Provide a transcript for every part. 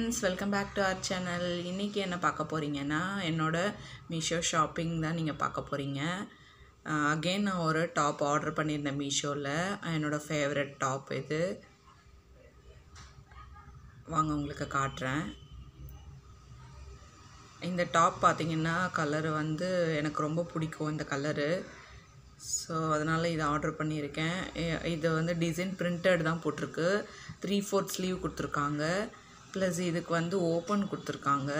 friends welcome back to our channel இன்றைக்கி என்ன பார்க்க போகிறீங்கன்னா என்னோட மீஷோ ஷாப்பிங் தான் நீங்கள் பார்க்க போகிறீங்க அகெயின் நான் ஒரு டாப் ஆர்டர் பண்ணியிருந்தேன் மீஷோவில் என்னோடய ஃபேவரட் டாப் இது வாங்க உங்களுக்கு காட்டுறேன் இந்த டாப் பார்த்தீங்கன்னா கலர் வந்து எனக்கு ரொம்ப பிடிக்கும் இந்த கலரு ஸோ அதனால் இதை ஆர்டர் பண்ணியிருக்கேன் இ- இது வந்து டிசைன் பிரிண்டட் தான் போட்டிருக்கு த்ரீ ஃபோர்த் ஸ்லீவ் கொடுத்துருக்காங்க ப்ளஸ் இதுக்கு வந்து ஓப்பன் கொடுத்துருக்காங்க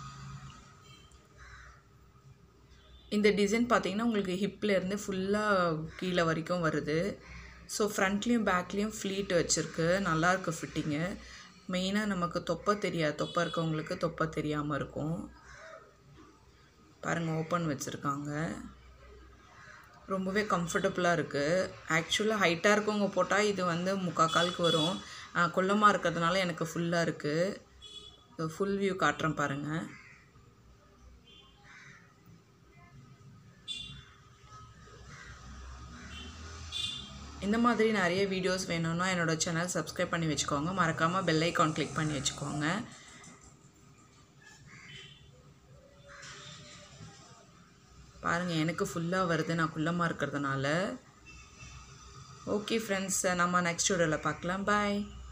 இந்த டிசைன் பார்த்தீங்கன்னா உங்களுக்கு ஹிப்பில் இருந்து ஃபுல்லாக கீழே வரைக்கும் வருது ஸோ ஃப்ரண்ட்லேயும் பேக்லேயும் ஃப்ளீட் வச்சுருக்கு நல்லாயிருக்கு ஃபிட்டிங்கு மெயினாக நமக்கு தொப்பை தெரியாது தொப்பை இருக்கவங்களுக்கு தொப்பை தெரியாமல் இருக்கும் பாருங்கள் ஓப்பன் வச்சுருக்காங்க ரொம்பவே கம்ஃபர்டபுளாக இருக்குது ஆக்சுவலாக ஹைட்டாக இருக்கவங்க போட்டால் இது வந்து முக்கால் காலுக்கு வரும் ஆஹ் குள்ளமாக இருக்கிறதுனால எனக்கு ஃபுல்லாக இருக்குது ஃபுல் வியூ காட்டுறேன் பாருங்கள் இந்த மாதிரி நிறைய வீடியோஸ் வேணும்னா என்னோட சேனல் சப்ஸ்கிரைப் பண்ணி வச்சுக்கோங்க மறக்காமல் பெல் ஐக்கான் கிளிக் பண்ணி வச்சுக்கோங்க பாருங்கள் எனக்கு ஃபுல்லாக வருது நான் குள்ளமாக இருக்கிறதுனால ஓகே ஃப்ரெண்ட்ஸ் நம்ம நெக்ஸ்ட் வீடியோவில் பார்க்கலாம் பாய்